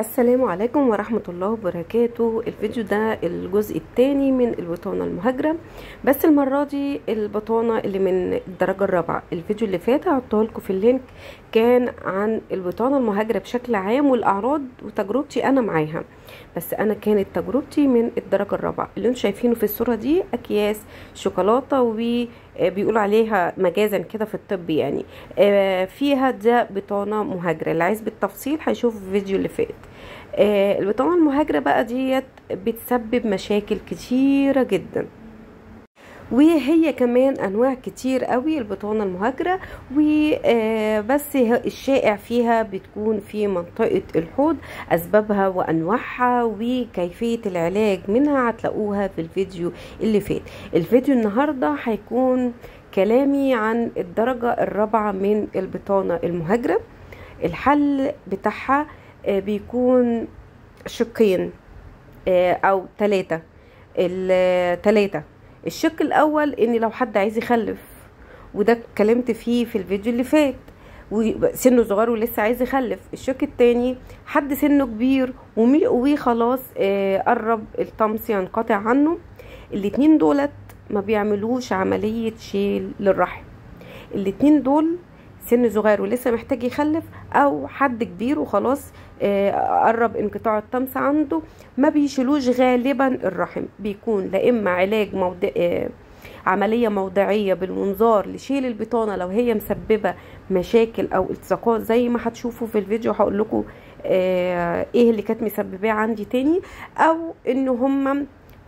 السلام عليكم ورحمة الله وبركاته الفيديو ده الجزء الثاني من البطانة المهاجرة بس المرة دي البطانة اللي من الدرجة الرابعة الفيديو اللي فات هحطه لكم في اللينك كان عن البطانة المهاجرة بشكل عام والأعراض وتجربتي أنا معاها بس أنا كانت تجربتي من الدرجة الرابعة اللي انتم شايفينه في الصورة دي أكياس شوكولاتة وبيقولوا عليها مجازا كده في الطب يعني فيها ده بطانة مهاجرة اللي عايز بالتفصيل هيشوف الفيديو اللي فات آه البطانة المهاجرة بقى ديت بتسبب مشاكل كتيرة جدا وهي كمان انواع كتير قوي البطانة المهاجرة وبس الشائع فيها بتكون في منطقة الحوض اسبابها وانواعها وكيفية العلاج منها هتلاقوها في الفيديو اللي فات الفيديو النهاردة هيكون كلامي عن الدرجة الرابعة من البطانة المهاجرة الحل بتاعها بيكون شقين او ثلاثة الثلاثة الشق الاول ان لو حد عايز يخلف وده اتكلمت فيه في الفيديو اللي فات وسنه صغير ولسه عايز يخلف الشق التاني حد سنه كبير وخلاص قرب الطمس ينقطع عنه الاتنين دولت ما بيعملوش عملية شيل للرحم الاتنين دول سن صغير ولسه محتاج يخلف او حد كبير وخلاص قرب انقطاع الطمس عنده ما بيشيلوش غالبا الرحم بيكون لا اما علاج موضع عمليه موضعيه بالمنظار لشيل البطانه لو هي مسببه مشاكل او التصاقات زي ما هتشوفوا في الفيديو هقول لكم ايه اللي كانت مسبباه عندي تاني او ان هم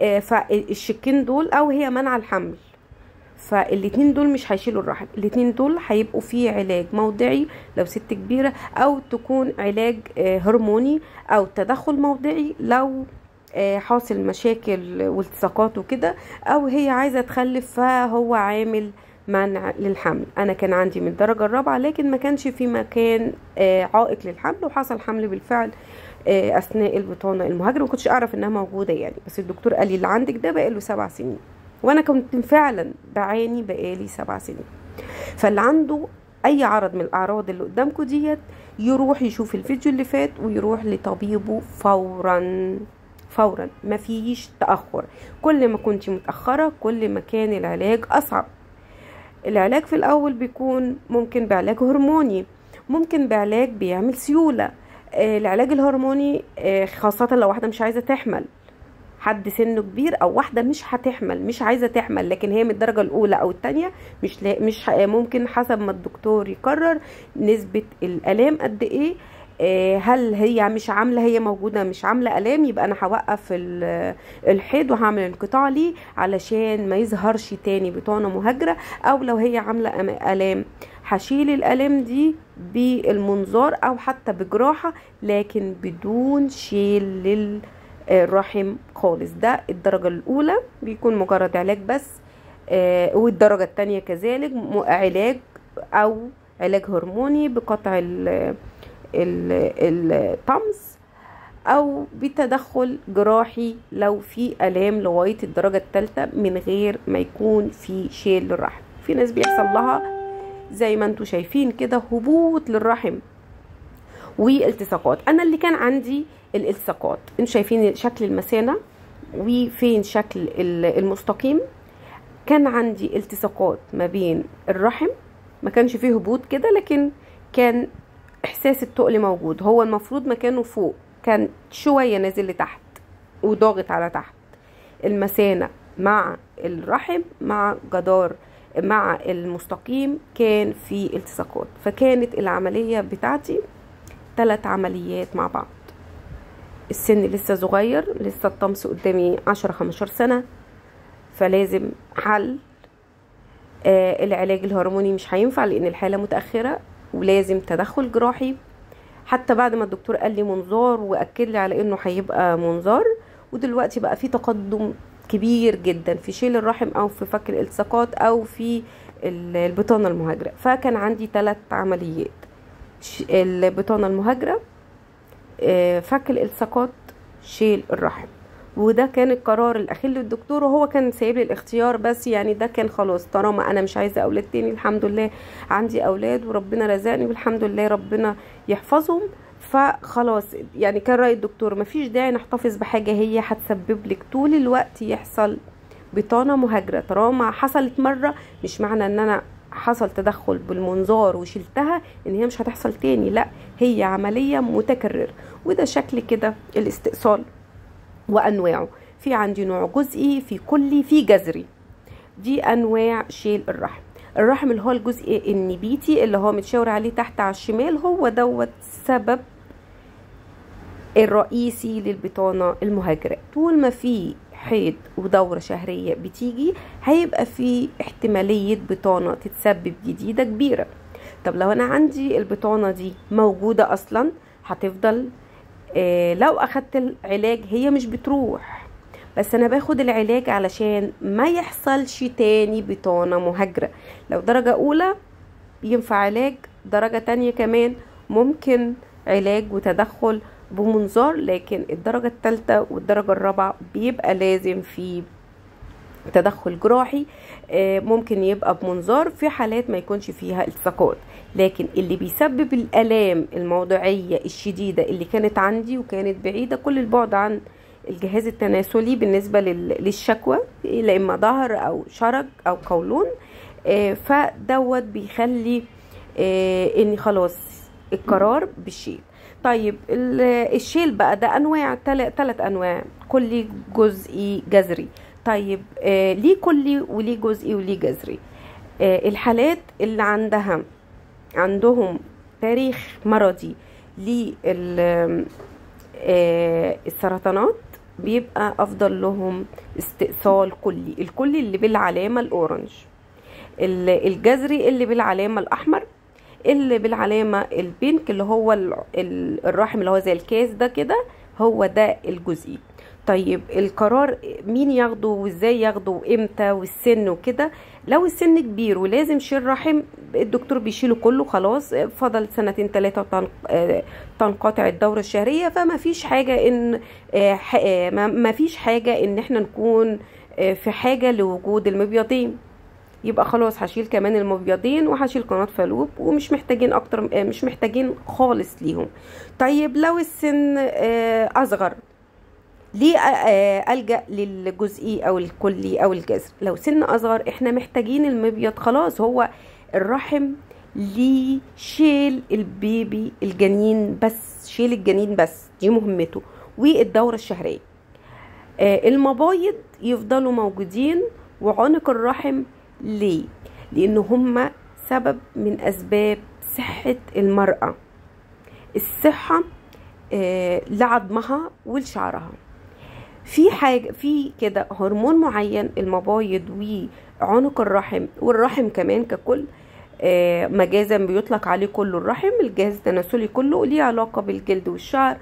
الشكين دول او هي منع الحمل فالاتنين دول مش هيشيلوا الرحم الاتنين دول هيبقوا فيه علاج موضعي لو ست كبيرة او تكون علاج هرموني او تدخل موضعي لو حاصل مشاكل والتصاقات وكده او هي عايزة تخلف فهو عامل منع للحمل انا كان عندي من الدرجة الرابعة لكن ما كانش في مكان عائق للحمل وحصل حمل بالفعل اثناء البطانة المهاجرة ما كنتش اعرف انها موجودة يعني بس الدكتور قال لي اللي عندك ده بقاله سبع سنين وانا كنت فعلا بعاني بقالي سبع سنين فاللي عنده اي عرض من الاعراض اللي قدامكم ديت يروح يشوف الفيديو اللي فات ويروح لطبيبه فورا فورا ما فيش تاخر كل ما كنت متاخره كل ما كان العلاج اصعب العلاج في الاول بيكون ممكن بعلاج هرموني ممكن بعلاج بيعمل سيوله العلاج الهرموني خاصه لو واحده مش عايزه تحمل حد سنه كبير او واحده مش هتحمل مش عايزه تحمل لكن هي من الدرجه الاولى او الثانيه مش لا مش ممكن حسب ما الدكتور يقرر نسبه الالام قد ايه هل هي مش عامله هي موجوده مش عامله الام يبقى انا هوقف الحيض وهعمل انقطاع ليه علشان ما يظهرش تاني بطانه مهاجره او لو هي عامله الام هشيل الالام دي بالمنظار او حتى بجراحه لكن بدون شيل لل الرحم خالص ده الدرجة الأولى بيكون مجرد علاج بس آه والدرجة التانية كذلك علاج أو علاج هرموني بقطع الطمس أو بتدخل جراحي لو في آلام لغاية الدرجة التالتة من غير ما يكون في شيل للرحم في ناس بيحصل لها زي ما انتوا شايفين كده هبوط للرحم والتصاقات انا اللي كان عندي الالتصاقات انتوا شايفين شكل المثانه وفين شكل المستقيم كان عندي التصاقات ما بين الرحم ما كانش فيه هبوط كده لكن كان احساس التقل موجود هو المفروض مكانه فوق كان شويه نازل لتحت وضاغط على تحت المثانه مع الرحم مع جدار مع المستقيم كان في التصاقات فكانت العمليه بتاعتي ثلاث عمليات مع بعض السن لسه صغير لسه الطمس قدامي عشرة خمستاشر سنة فلازم حل آه العلاج الهرموني مش هينفع لان الحالة متأخرة ولازم تدخل جراحي حتى بعد ما الدكتور قال لي منظار واكد لي على انه هيبقى منظار ودلوقتي بقى في تقدم كبير جدا في شيل الرحم او في فك الالتصاقات او في البطانة المهاجرة فكان عندي ثلاث عمليات البطانة المهاجرة فك الالتصاقات شيل الرحم وده كان القرار الاخير للدكتور وهو كان سايب لي الاختيار بس يعني ده كان خلاص طالما انا مش عايزه اولاد تاني الحمد لله عندي اولاد وربنا رزقني والحمد لله ربنا يحفظهم فخلاص يعني كان رأي الدكتور مفيش داعي نحتفظ بحاجة هي هتسبب لك طول الوقت يحصل بطانة مهاجرة طالما حصلت مرة مش معنى ان انا حصل تدخل بالمنظار وشلتها ان هي مش هتحصل تاني لا هي عملية متكررة وده شكل كده الاستئصال وانواعه في عندي نوع جزئي في كلي في جذري دي انواع شيل الرحم الرحم اللي هو الجزء النبيتي اللي هو متشاور عليه تحت على الشمال هو دوت سبب الرئيسي للبطانة المهاجرة طول ما في حيض ودورة شهرية بتيجي هيبقى في احتمالية بطانة تتسبب جديدة كبيرة طب لو انا عندي البطانة دي موجودة اصلا هتفضل اه لو اخدت العلاج هي مش بتروح بس انا باخد العلاج علشان ما يحصلش تاني بطانة مهاجرة لو درجة اولى ينفع علاج درجة تانية كمان ممكن علاج وتدخل بمنظار لكن الدرجة الثالثة والدرجة الرابعة بيبقى لازم في تدخل جراحي ممكن يبقى بمنظار في حالات ما يكونش فيها التصاقات لكن اللي بيسبب الالام الموضعيه الشديده اللي كانت عندي وكانت بعيده كل البعد عن الجهاز التناسلي بالنسبه للشكوى لا اما ظهر او شرج او قولون فدوت بيخلي اني خلاص القرار بالشيل طيب الشيل بقى ده انواع ثلاث انواع كلي جزئي جذري طيب آه ليه كلي وليه جزئي وليه جذري آه الحالات اللي عندها عندهم تاريخ مرضي للسرطانات بيبقى افضل لهم استئصال كلي الكلي اللي بالعلامه الاورنج الجذري اللي بالعلامه الاحمر اللي بالعلامه البينك اللي هو الرحم اللي هو زي الكاس ده كده هو ده الجزئي طيب القرار مين ياخده وازاي ياخده وامتى والسن وكده لو السن كبير ولازم شيل رحم الدكتور بيشيله كله خلاص فضل سنتين ثلاثه تنقطع الدوره الشهريه فما فيش حاجه ان ما فيش حاجه ان احنا نكون في حاجه لوجود المبيضين يبقى خلاص هشيل كمان المبيضين وهشيل قناه فالوب ومش محتاجين اكتر مش محتاجين خالص ليهم طيب لو السن اصغر ليه الجا للجزئي او الكلي او الجذر لو سن اصغر احنا محتاجين المبيض خلاص هو الرحم ليه شيل البيبي الجنين بس شيل الجنين بس دي مهمته والدوره الشهريه المبايض يفضلوا موجودين وعنق الرحم ليه لان هما سبب من اسباب صحه المراه الصحه لعظمها ولشعرها في حاجه في كده هرمون معين المبايض وعنق الرحم والرحم كمان ككل آه مجازا بيطلق عليه كله الرحم الجهاز التناسلي كله ليه علاقه بالجلد والشعر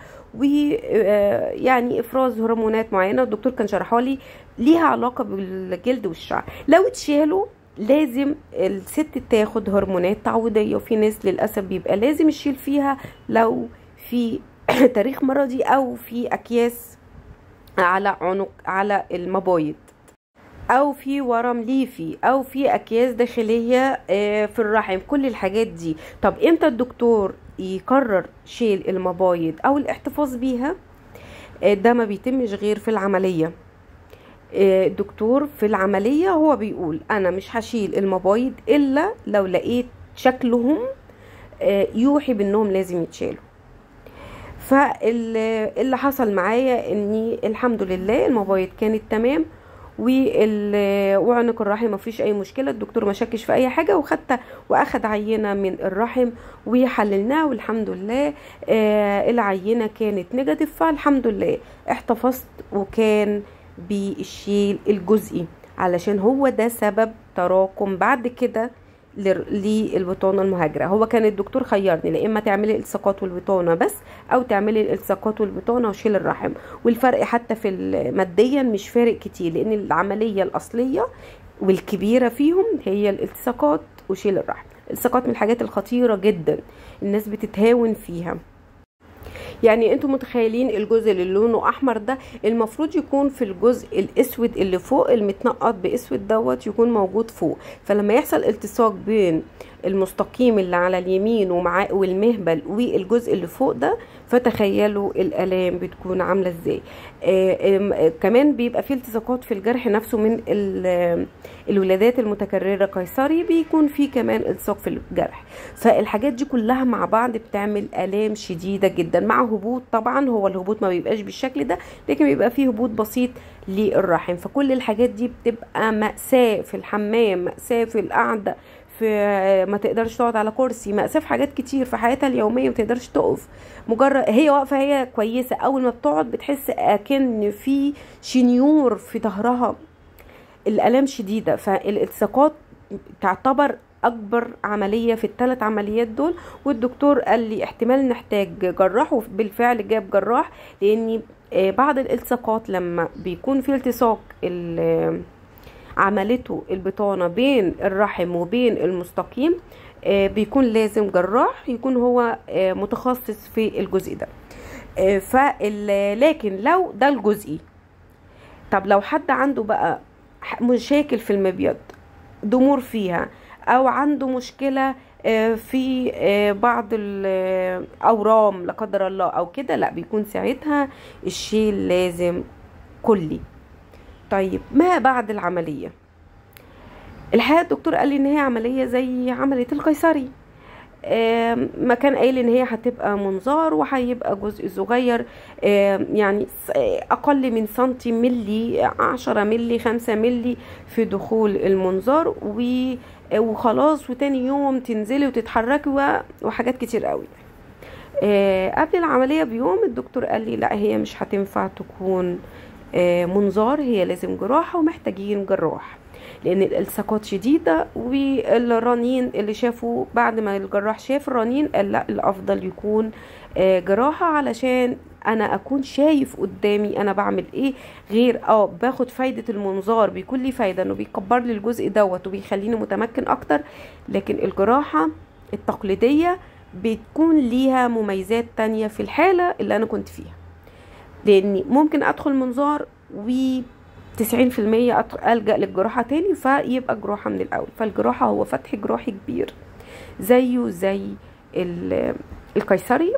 ويعني افراز هرمونات معينه الدكتور كان شرحها لي ليها علاقه بالجلد والشعر لو اتشالوا لازم الست تاخد هرمونات تعويضيه وفي ناس للاسف بيبقى لازم يشيل فيها لو في تاريخ مرضي او في اكياس على عنق على المبايض او في ورم ليفي او في اكياس داخليه في الرحم كل الحاجات دي طب امتى الدكتور يقرر شيل المبايض او الاحتفاظ بيها ده ما بيتمش غير في العمليه الدكتور في العمليه هو بيقول انا مش هشيل المبايض الا لو لقيت شكلهم يوحي بانهم لازم يتشالوا فاللي حصل معايا اني الحمد لله المبايض كانت تمام وعنق الرحم ما فيش اي مشكله الدكتور ما شكش في اي حاجه وخدت واخد عينه من الرحم وحللناها والحمد لله آه العينه كانت نيجاتيف فالحمد لله احتفظت وكان بالشيل الجزئي علشان هو ده سبب تراكم بعد كده للبطانة المهاجرة هو كان الدكتور خيرني لا اما تعملي الالتصاقات والبطانة بس او تعملي الالتصاقات والبطانة وشيل الرحم والفرق حتى في ماديا مش فارق كتير لان العملية الاصلية والكبيرة فيهم هي الالتصاقات وشيل الرحم الالتصاقات من الحاجات الخطيرة جدا الناس بتتهاون فيها يعني انتوا متخيلين الجزء اللي لونه احمر ده المفروض يكون في الجزء الاسود اللي فوق المتنقط باسود دوت يكون موجود فوق فلما يحصل التصاق بين المستقيم اللي على اليمين ومعاه والمهبل والجزء اللي فوق ده فتخيلوا الالام بتكون عامله ازاي آه، آم، آه، كمان بيبقى فيه التصاقات في الجرح نفسه من ال- الولادات المتكرره قيصري بيكون فيه كمان التصاق في الجرح فالحاجات دي كلها مع بعض بتعمل الام شديده جدا مع هبوط طبعا هو الهبوط ما بيبقاش بالشكل ده لكن بيبقى فيه هبوط بسيط للرحم فكل الحاجات دي بتبقى مأساة في الحمام مأساة في القعدة في ما تقدرش تقعد على كرسي مأساة في حاجات كتير في حياتها اليومية ما تقدرش تقف مجرد هي واقفة هي كويسة أول ما بتقعد بتحس أكن في شنيور في ظهرها الآلام شديدة فالالتصاقات تعتبر أكبر عملية في الثلاث عمليات دول والدكتور قال لي احتمال نحتاج جراح وبالفعل جاب جراح لأن آه، بعض الالتصاقات لما بيكون في التصاق ال- عملته البطانة بين الرحم وبين المستقيم آه، بيكون لازم جراح يكون هو آه، متخصص في الجزء ده آه، فال- لكن لو ده الجزئي طب لو حد عنده بقى ح- مشاكل في المبيض ضمور فيها او عنده مشكلة آه، في آه، بعض الاورام لا قدر الله او كده لا بيكون ساعتها الشيل لازم كلي طيب ما بعد العملية الحقيقة الدكتور قال لي ان هي عملية زي عملية القيصري آم، ما كان قايل ان هي هتبقى منظار وهيبقى جزء صغير آم، يعني س- آه، اقل من سنتي ملي عشرة ملي خمسة ملي في دخول المنظار و- آه، وخلاص وتاني يوم تنزلي وتتحركي و- وحاجات كتير قوي آه، قبل العملية بيوم الدكتور قال لي لا هي مش هتنفع تكون آه، منظار هي لازم جراحة ومحتاجين جراح لان الالتصاقات شديدة والرنين اللي شافوا بعد ما الجراح شاف الرنين قال لا الافضل يكون آه، جراحة علشان انا اكون شايف قدامي انا بعمل ايه غير اه باخد فايدة المنظار بيكون لي فايدة انه بيكبر لي الجزء دوت وبيخليني متمكن اكتر لكن الجراحة التقليدية بتكون ليها مميزات تانية في الحالة اللي انا كنت فيها لاني ممكن ادخل منظار و 90% أت- ألجأ للجراحة تاني فيبقى جراحة من الأول فالجراحة هو فتح جراحي كبير زيه زي ال- القيصري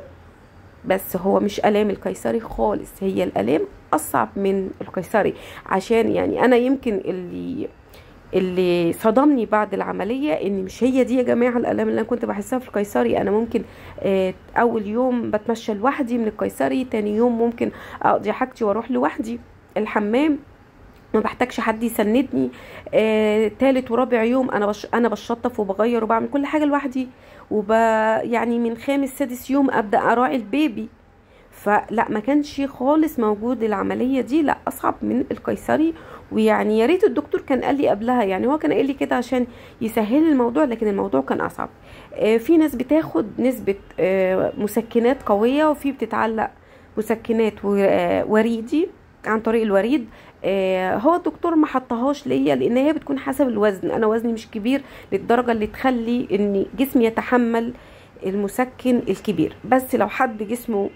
بس هو مش آلام القيصري خالص هي الآلام أصعب من القيصري عشان يعني أنا يمكن اللي اللي صدمني بعد العملية ان مش هي دي يا جماعة الالام اللي انا كنت بحسها في القيصري انا ممكن آه، اول يوم بتمشى لوحدي من القيصري تاني يوم ممكن اقضي حاجتي واروح لوحدي الحمام ما بحتاجش حد يسندني آه، تالت ورابع يوم انا بش انا بشطف وبغير وبعمل كل حاجه لوحدي وب يعني من خامس سادس يوم ابدا اراعي البيبي فلا ما كانش خالص موجود العمليه دي لا اصعب من القيصري ويعني يا ريت الدكتور كان قال لي قبلها يعني هو كان قال لي كده عشان يسهل لي الموضوع لكن الموضوع كان اصعب آه، في ناس بتاخد نسبه آه، مسكنات قويه وفي بتتعلق مسكنات و- آه، وريدي عن طريق الوريد آه، هو الدكتور ما حطهاش ليا لان هي بتكون حسب الوزن انا وزني مش كبير للدرجه اللي تخلي ان جسمي يتحمل المسكن الكبير بس لو حد جسمه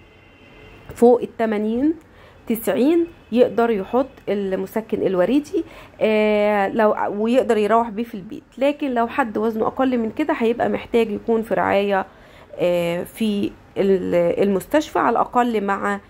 فوق التمانين تسعين يقدر يحط المسكن الوريدي آه لو ويقدر يروح بيه في البيت لكن لو حد وزنه اقل من كده هيبقى محتاج يكون في رعاية آه في ال- المستشفى على الاقل مع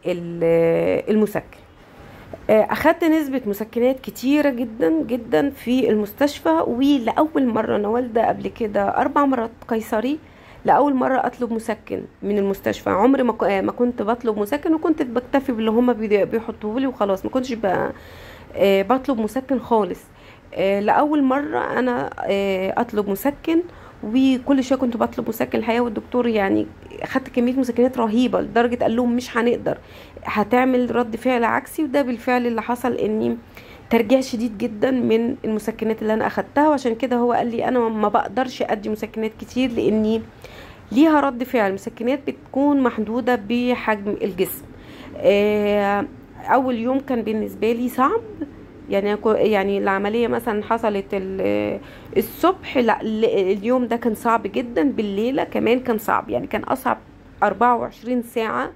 ال- المسكن آه، اخدت نسبة مسكنات كتيرة جدا جدا في المستشفى ولأول مرة انا والدة قبل كده اربع مرات قيصري لأول مرة أطلب مسكن من المستشفى عمري ما ك- آه، ما كنت بطلب مسكن وكنت بكتفي باللي هما بي- بيحطوه لي وخلاص ما كنتش ب- آه، بطلب مسكن خالص آه، لأول مرة أنا آه، أطلب مسكن وكل شويه كنت بطلب مسكن الحقيقه والدكتور يعني خدت كميه مسكنات رهيبه لدرجه قال لهم مش هنقدر هتعمل رد فعل عكسي وده بالفعل اللي حصل اني ترجيع شديد جدا من المسكنات اللي انا اخدتها وعشان كده هو قال لي انا ما بقدرش ادي مسكنات كتير لاني ليها رد فعل المسكنات بتكون محدوده بحجم الجسم آه، اول يوم كان بالنسبه لي صعب يعني أنا كو- يعني العمليه مثلا حصلت ال- الصبح لا ال- اليوم ده كان صعب جدا بالليله كمان كان صعب يعني كان اصعب 24 ساعه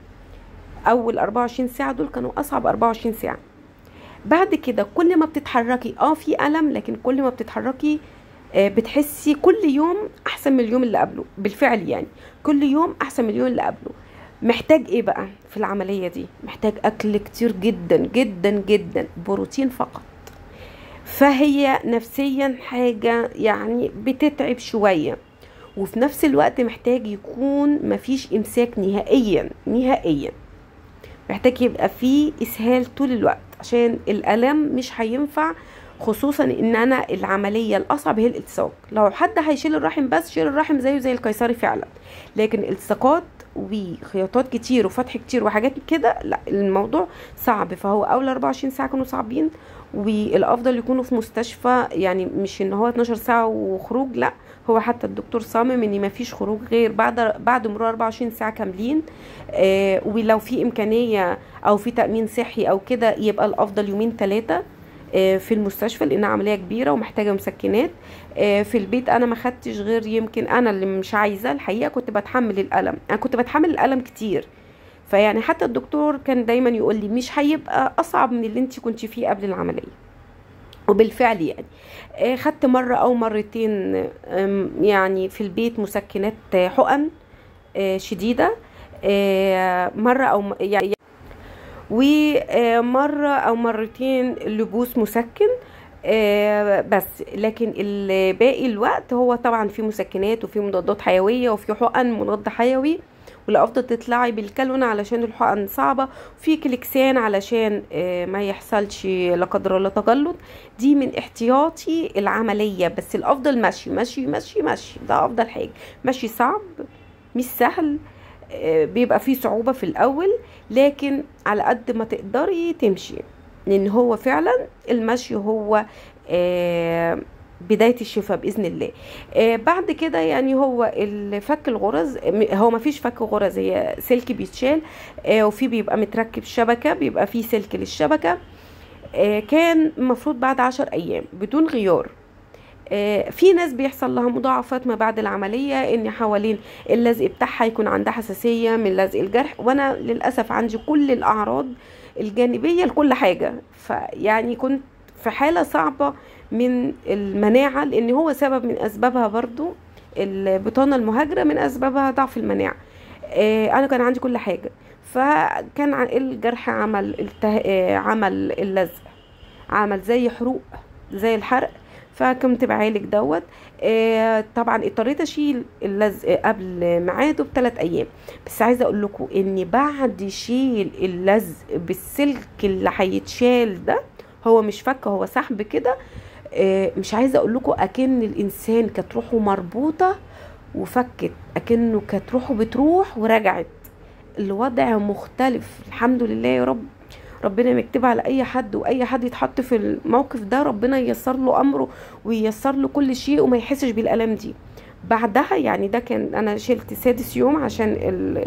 اول 24 ساعه دول كانوا اصعب 24 ساعه بعد كده كل ما بتتحركي اه في الم لكن كل ما بتتحركي آه، بتحسي كل يوم احسن من اليوم اللي قبله بالفعل يعني كل يوم احسن من اليوم اللي قبله محتاج ايه بقى في العملية دي محتاج اكل كتير جدا جدا جدا بروتين فقط فهي نفسيا حاجة يعني بتتعب شوية وفي نفس الوقت محتاج يكون مفيش امساك نهائيا نهائيا محتاج يبقى فيه اسهال طول الوقت عشان الالم مش هينفع خصوصا ان انا العمليه الاصعب هي الالتصاق لو حد هيشيل الرحم بس شيل الرحم زيه زي القيصري فعلا لكن التصاقات وخياطات كتير وفتح كتير وحاجات كده لا الموضوع صعب فهو اول 24 ساعه كانوا صعبين والافضل يكونوا في مستشفى يعني مش ان هو 12 ساعه وخروج لا هو حتى الدكتور صامم ان ما فيش خروج غير بعد بعد مرور 24 ساعه كاملين آه ولو في امكانيه او في تامين صحي او كده يبقى الافضل يومين ثلاثه آه في المستشفى لانها عمليه كبيره ومحتاجه مسكنات آه في البيت انا ما خدتش غير يمكن انا اللي مش عايزه الحقيقه كنت بتحمل الالم انا كنت بتحمل الالم كتير فيعني حتى الدكتور كان دايما يقول لي مش هيبقى اصعب من اللي انت كنت فيه قبل العمليه وبالفعل يعني آه خدت مرة أو مرتين يعني في البيت مسكنات حقن آه شديدة آه مرة أو يعني ومرة أو مرتين لبوس مسكن بس لكن باقي الوقت هو طبعا في مسكنات وفي مضادات حيوية وفي حقن مضاد حيوي والافضل تطلعي بالكالون علشان الحقن صعبه وفي كليكسان علشان ما يحصلش لا قدر الله تجلط دي من احتياطي العمليه بس الافضل مشي مشي مشي مشي ده افضل حاجه مشي صعب مش سهل بيبقى فيه صعوبه في الاول لكن على قد ما تقدري تمشي لان هو فعلا المشي هو آه بداية الشفاء بإذن الله آه بعد كده يعني هو فك الغرز هو ما فيش فك غرز هي سلك بيتشال آه وفي بيبقى متركب شبكة بيبقى فيه سلك للشبكة آه كان المفروض بعد عشر أيام بدون غيار آه في ناس بيحصل لها مضاعفات ما بعد العملية ان حوالين اللزق بتاعها يكون عندها حساسية من لزق الجرح وانا للأسف عندي كل الأعراض الجانبية لكل حاجة فيعني كنت في حالة صعبة من المناعة لان هو سبب من اسبابها برضو البطانة المهاجرة من اسبابها ضعف المناعة آه انا كان عندي كل حاجة فكان الجرح عمل عمل اللزق عمل زي حروق زي الحرق فكنت بعالج دوت آه طبعا اضطريت اشيل اللزق قبل ميعاده بثلاث ايام بس عايزه اقول لكم ان بعد شيل اللزق بالسلك اللي هيتشال ده هو مش فك هو سحب كده آه مش عايزه اقول لكم اكن الانسان كانت روحه مربوطه وفكت اكنه كانت روحه بتروح ورجعت الوضع مختلف الحمد لله يا رب ربنا مكتبها على اي حد واي حد يتحط في الموقف ده ربنا ييسر له امره وييسر له كل شيء وما يحسش بالالم دي بعدها يعني ده كان انا شلت سادس يوم عشان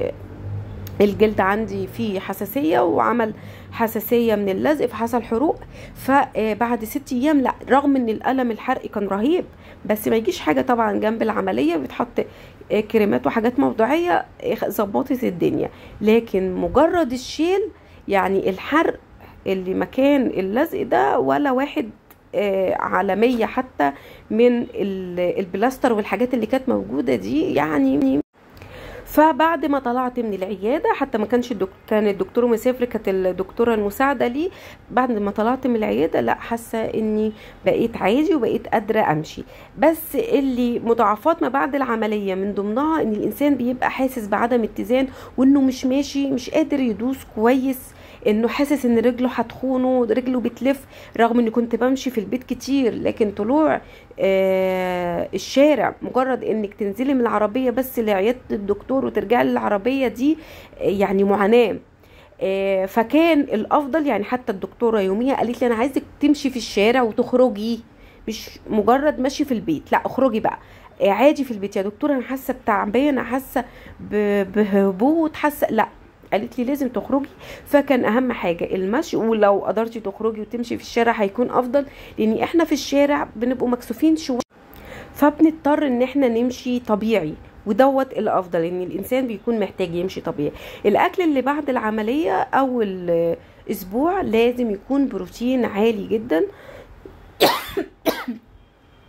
الجلد عندي فيه حساسية وعمل حساسية من اللزق فحصل حروق فبعد ست ايام لا رغم ان الالم الحرق كان رهيب بس ما يجيش حاجة طبعا جنب العملية بتحط كريمات وحاجات موضوعية ظبطت الدنيا لكن مجرد الشيل يعني الحرق اللي مكان اللزق ده ولا واحد عالمية حتى من البلاستر والحاجات اللي كانت موجودة دي يعني فبعد ما طلعت من العياده حتى ما كانش الدكتور كان الدكتور مسافر كانت الدكتوره المساعده لي بعد ما طلعت من العياده لا حاسه اني بقيت عادي وبقيت قادره امشي بس اللي مضاعفات ما بعد العمليه من ضمنها ان الانسان بيبقى حاسس بعدم اتزان وانه مش ماشي مش قادر يدوس كويس انه حاسس ان رجله هتخونه رجله بتلف رغم اني كنت بمشي في البيت كتير لكن طلوع آه الشارع مجرد انك تنزلي من العربيه بس لعياده الدكتور وترجعي للعربيه دي آه يعني معاناه آه فكان الافضل يعني حتى الدكتوره يوميها قالت لي انا عايزك تمشي في الشارع وتخرجي مش مجرد ماشي في البيت لا اخرجي بقى عادي في البيت يا دكتوره انا حاسه بتعبانه حاسه بهبوط حاسه لا قالت لي لازم تخرجي فكان اهم حاجه المشي ولو قدرتي تخرجي وتمشي في الشارع هيكون افضل لان احنا في الشارع بنبقوا مكسوفين شويه فبنضطر ان احنا نمشي طبيعي ودوت الافضل ان الانسان بيكون محتاج يمشي طبيعي الاكل اللي بعد العمليه اول اسبوع لازم يكون بروتين عالي جدا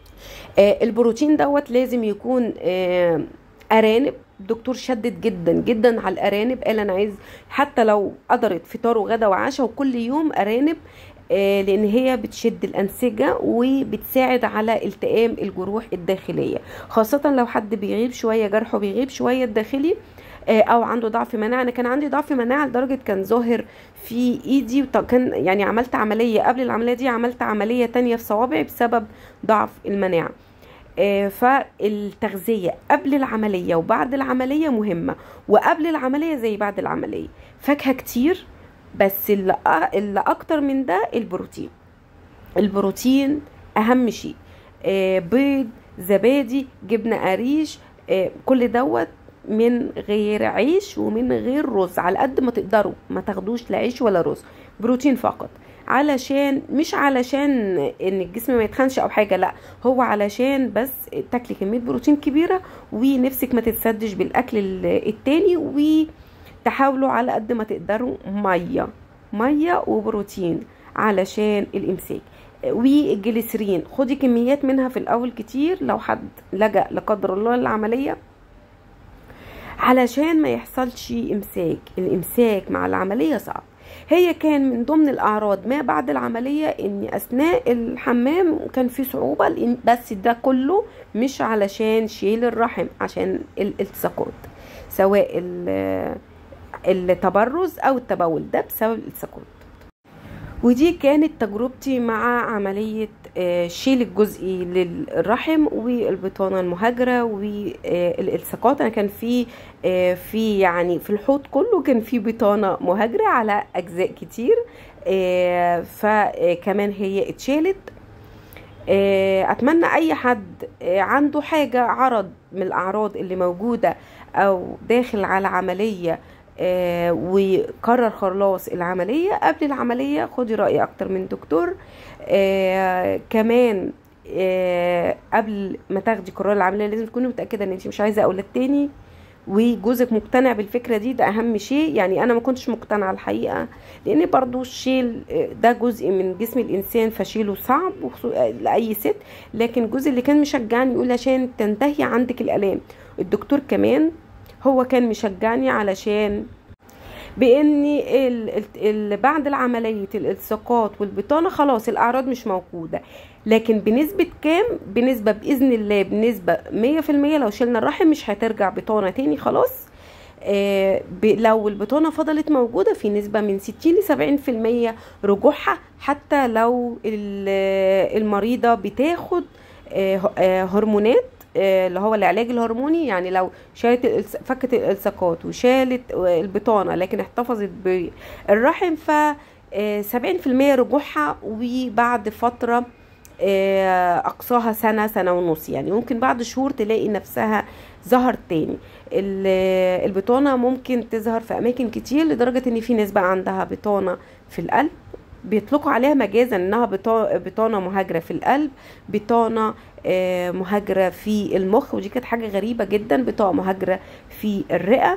آه البروتين دوت لازم يكون آه ارانب الدكتور شدد جدا جدا على الارانب قال انا عايز حتى لو قدرت فطار وغدا وعشاء وكل يوم ارانب آه لان هي بتشد الانسجه وبتساعد على التئام الجروح الداخليه خاصه لو حد بيغيب شويه جرحه بيغيب شويه الداخلي او عنده ضعف مناعه انا كان عندي ضعف مناعه لدرجه كان ظاهر في ايدي وكان يعني عملت عمليه قبل العمليه دي عملت عمليه تانية في صوابعي بسبب ضعف المناعه فالتغذية قبل العملية وبعد العملية مهمة وقبل العملية زي بعد العملية فاكهة كتير بس اللي, اللي أكتر من ده البروتين البروتين أهم شيء بيض زبادي جبنة قريش كل دوت من غير عيش ومن غير رز على قد ما تقدروا ما تاخدوش لا عيش ولا رز بروتين فقط علشان مش علشان ان الجسم ما يتخنش او حاجه لا هو علشان بس تاكلي كميه بروتين كبيره ونفسك ما تتسدش بالاكل التاني وتحاولوا على قد ما تقدروا ميه ميه وبروتين علشان الامساك والجليسرين خدي كميات منها في الاول كتير لو حد لجأ لا قدر الله للعمليه علشان ما يحصلش امساك الامساك مع العمليه صعب هي كان من ضمن الاعراض ما بعد العمليه ان اثناء الحمام كان في صعوبه بس ده كله مش علشان شيل الرحم عشان الالتصاقات سواء التبرز او التبول ده بسبب الالتصاقات ودي كانت تجربتي مع عملية شيل الجزئي للرحم والبطانة المهاجرة والالتصاقات أنا كان في في يعني في الحوض كله كان في بطانة مهاجرة على أجزاء كتير فكمان هي اتشالت أتمنى أي حد عنده حاجة عرض من الأعراض اللي موجودة أو داخل على عملية آه وقرر خلاص العملية قبل العملية خدي رأي أكتر من دكتور آه كمان آه قبل ما تاخدي قرار العملية لازم تكوني متأكدة ان انت مش عايزة أولاد تاني وجوزك مقتنع بالفكرة دي ده أهم شيء يعني أنا ما كنتش مقتنعة الحقيقة لأن برضو الشيل ده جزء من جسم الإنسان فشيله صعب لأي ست لكن الجزء اللي كان مشجعني يقول عشان تنتهي عندك الآلام الدكتور كمان هو كان مشجعني علشان بان بعد العملية الالتصاقات والبطانة خلاص الاعراض مش موجودة لكن بنسبة كام بنسبة باذن الله بنسبة مية في المية لو شلنا الرحم مش هترجع بطانة تاني خلاص آه لو البطانة فضلت موجودة في نسبة من 60 ل 70 في المية رجوعها حتى لو المريضة بتاخد آه آه هرمونات اللي هو العلاج الهرموني يعني لو شالت فكت الالتصاقات وشالت البطانه لكن احتفظت بالرحم ف 70% رجوعها وبعد فتره اقصاها سنه سنه ونص يعني ممكن بعد شهور تلاقي نفسها ظهر تاني البطانه ممكن تظهر في اماكن كتير لدرجه ان في ناس بقى عندها بطانه في القلب بيطلقوا عليها مجازا انها بطانه مهاجره في القلب بطانه مهاجره في المخ ودي كانت حاجه غريبه جدا بطانه مهاجره في الرئه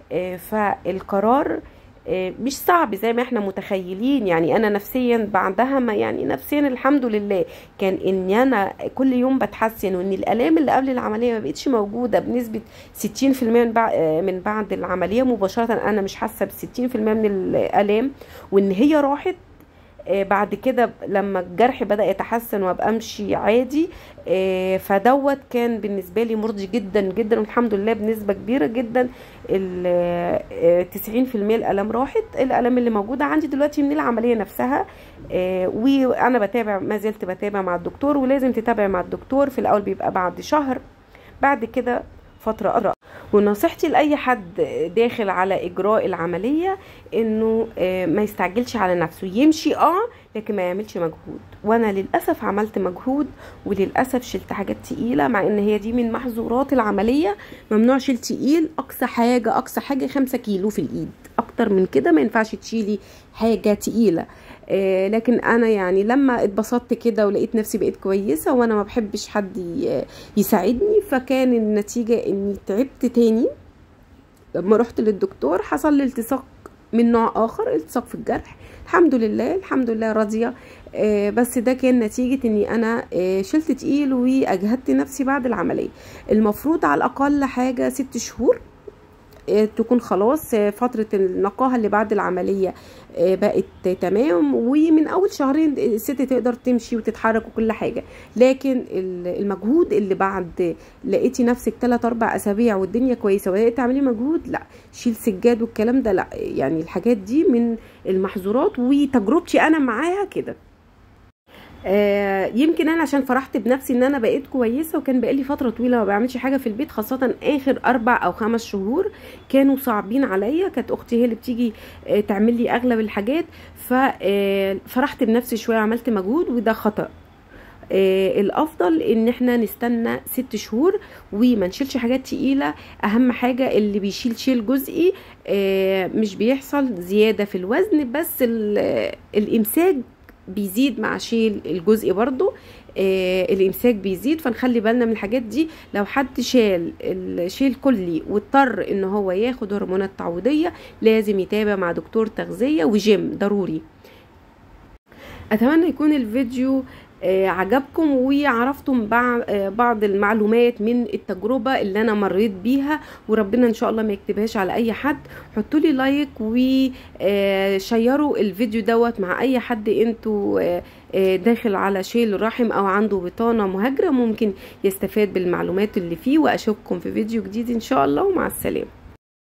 فالقرار مش صعب زي ما احنا متخيلين يعني انا نفسيا بعدها ما يعني نفسيا الحمد لله كان ان انا كل يوم بتحسن وان الالام اللي قبل العمليه ما بقتش موجوده بنسبه 60% من بعد من بعد العمليه مباشره انا مش حاسه ب 60% من الالام وان هي راحت بعد كده لما الجرح بدا يتحسن وابقى امشي عادي فدوت كان بالنسبه لي مرضي جدا جدا والحمد لله بنسبه كبيره جدا ال 90% الالام راحت الالام اللي موجوده عندي دلوقتي من العمليه نفسها وانا بتابع ما زلت بتابع مع الدكتور ولازم تتابع مع الدكتور في الاول بيبقى بعد شهر بعد كده فتره قرأ ونصيحتي لاي حد داخل على اجراء العمليه انه ما يستعجلش على نفسه يمشي اه لكن ما يعملش مجهود وانا للاسف عملت مجهود وللاسف شلت حاجات تقيله مع ان هي دي من محظورات العمليه ممنوع شيل تقيل اقصى حاجه اقصى حاجه خمسة كيلو في الايد اكتر من كده ما ينفعش تشيلي حاجه تقيله آه لكن انا يعني لما اتبسطت كده ولقيت نفسي بقيت كويسه وانا ما بحبش حد يساعدني فكان النتيجه اني تعبت تاني لما رحت للدكتور حصل لي التصاق من نوع اخر التصاق في الجرح الحمد لله الحمد لله راضيه آه بس ده كان نتيجة اني انا آه شلت تقيل واجهدت نفسي بعد العملية المفروض على الاقل حاجة ست شهور تكون خلاص فترة النقاهة اللي بعد العملية بقت تمام ومن أول شهرين الست تقدر تمشي وتتحرك وكل حاجة لكن المجهود اللي بعد لقيتي نفسك 3 أربع أسابيع والدنيا كويسة وبدأت تعملي مجهود لا شيل سجاد والكلام ده لا يعني الحاجات دي من المحظورات وتجربتي أنا معاها كده آه يمكن انا عشان فرحت بنفسي ان انا بقيت كويسه وكان بقالي فتره طويله ما بعملش حاجه في البيت خاصه اخر اربع او خمس شهور كانوا صعبين عليا كانت اختي هي اللي بتيجي آه تعمل لي اغلب الحاجات ففرحت بنفسي شويه عملت مجهود وده خطا آه الافضل ان احنا نستنى ست شهور وما نشيلش حاجات تقيله اهم حاجه اللي بيشيل شيل جزئي آه مش بيحصل زياده في الوزن بس الامساك بيزيد مع شيل الجزء برضو آه الامساك بيزيد فنخلي بالنا من الحاجات دي لو حد شال الشيل كلي واضطر ان هو ياخد هرمونات تعويضيه لازم يتابع مع دكتور تغذيه وجيم ضروري اتمنى يكون الفيديو آه عجبكم وعرفتم بعض المعلومات من التجربة اللي انا مريت بيها وربنا ان شاء الله ما يكتبهاش على اي حد حطوا لي لايك وشيروا الفيديو دوت مع اي حد انتوا آه داخل على شيل الرحم او عنده بطانة مهاجرة ممكن يستفاد بالمعلومات اللي فيه واشوفكم في فيديو جديد ان شاء الله ومع السلامة